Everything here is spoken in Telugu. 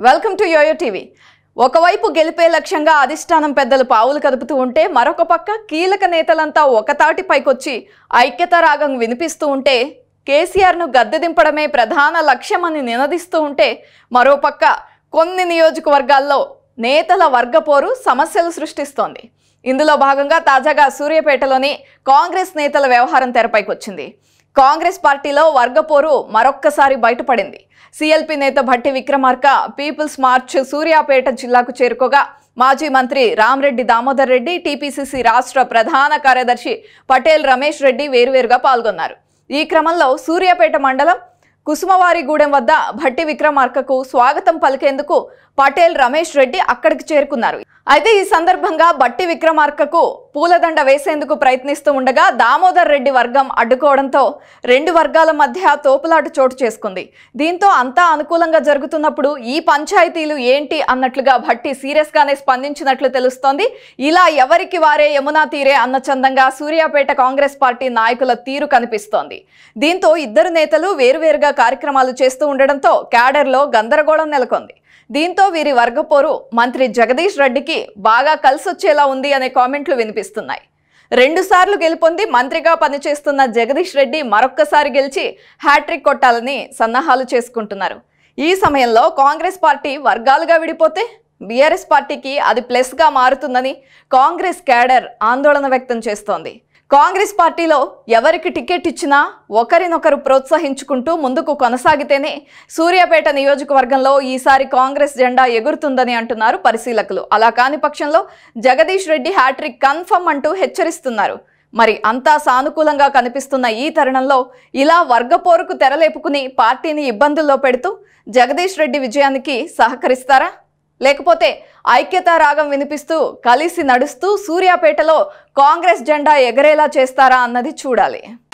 వెల్కమ్ టు యోయో టీవీ ఒకవైపు గెలిపే లక్ష్యంగా అధిష్టానం పెద్దలు పావులు కదుపుతూ ఉంటే మరొక పక్క కీలక నేతలంతా ఒకతాటి పైకొచ్చి ఐక్యత రాగం వినిపిస్తూ ఉంటే కేసీఆర్ను గద్దె దింపడమే ప్రధాన లక్ష్యమని నినదిస్తూ ఉంటే మరోపక్క కొన్ని నియోజకవర్గాల్లో నేతల వర్గపోరు సమస్యలు సృష్టిస్తోంది ఇందులో భాగంగా తాజాగా సూర్యాపేటలోని కాంగ్రెస్ నేతల వ్యవహారం తెరపైకొచ్చింది కాంగ్రెస్ పార్టీలో వర్గపోరు మరొక్కసారి బయటపడింది సిఎల్పి నేత భట్టి విక్రమార్క పీపుల్స్ మార్చ్ సూర్యాపేట జిల్లాకు చేరుకోగా మాజీ మంత్రి రామరెడ్డి దామోదర్ రెడ్డి టీపీసీసీ రాష్ట్ర ప్రధాన కార్యదర్శి పటేల్ రమేష్ రెడ్డి వేరువేరుగా పాల్గొన్నారు ఈ క్రమంలో సూర్యాపేట మండలం కుసుమవారిగూడెం వద్ద భట్టి విక్రమార్కకు స్వాగతం పలికేందుకు పటేల్ రమేష్ రెడ్డి అక్కడికి చేరుకున్నారు అయితే ఈ సందర్భంగా బట్టి విక్రమార్కకు పూలదండ వేసేందుకు ప్రయత్నిస్తూ ఉండగా దామోదర్ రెడ్డి వర్గం అడ్డుకోవడంతో రెండు వర్గాల మధ్య తోపులాట చోటు చేసుకుంది దీంతో అంతా అనుకూలంగా జరుగుతున్నప్పుడు ఈ పంచాయతీలు ఏంటి అన్నట్లుగా భట్టి సీరియస్ గానే స్పందించినట్లు తెలుస్తోంది ఇలా ఎవరికి వారే యమునా తీరే అన్న చందంగా సూర్యాపేట కాంగ్రెస్ పార్టీ నాయకుల తీరు కనిపిస్తోంది దీంతో ఇద్దరు నేతలు వేరువేరుగా కార్యక్రమాలు చేస్తూ ఉండడంతో క్యాడర్లో గందరగోళం నెలకొంది దీంతో వీరి వర్గపోరు మంత్రి జగదీష్ రెడ్డికి బాగా కలిసొచ్చేలా ఉంది అనే కామెంట్లు వినిపిస్తున్నాయి రెండుసార్లు గెలుపొంది మంత్రిగా పనిచేస్తున్న జగదీష్ రెడ్డి మరొక్కసారి గెలిచి హ్యాట్రిక్ కొట్టాలని సన్నాహాలు చేసుకుంటున్నారు ఈ సమయంలో కాంగ్రెస్ పార్టీ వర్గాలుగా విడిపోతే బీఆర్ఎస్ పార్టీకి అది ప్లస్గా మారుతుందని కాంగ్రెస్ క్యాడర్ ఆందోళన వ్యక్తం చేస్తోంది కాంగ్రెస్ పార్టీలో ఎవరికి టికెట్ ఇచ్చినా ఒకరినొకరు ప్రోత్సహించుకుంటూ ముందుకు కొనసాగితేనే సూర్యాపేట నియోజకవర్గంలో ఈసారి కాంగ్రెస్ జెండా ఎగురుతుందని అంటున్నారు పరిశీలకులు అలా కాని పక్షంలో జగదీష్ రెడ్డి హ్యాట్రిక్ కన్ఫర్మ్ అంటూ హెచ్చరిస్తున్నారు మరి అంతా సానుకూలంగా కనిపిస్తున్న ఈ తరుణంలో ఇలా వర్గపోరుకు తెరలేపుకుని పార్టీని ఇబ్బందుల్లో పెడుతూ జగదీష్ రెడ్డి విజయానికి సహకరిస్తారా లేకపోతే ఐక్యతా రాగం వినిపిస్తూ కలిసి నడుస్తూ సూర్యాపేటలో కాంగ్రెస్ జెండా ఎగరేలా చేస్తారా అన్నది చూడాలి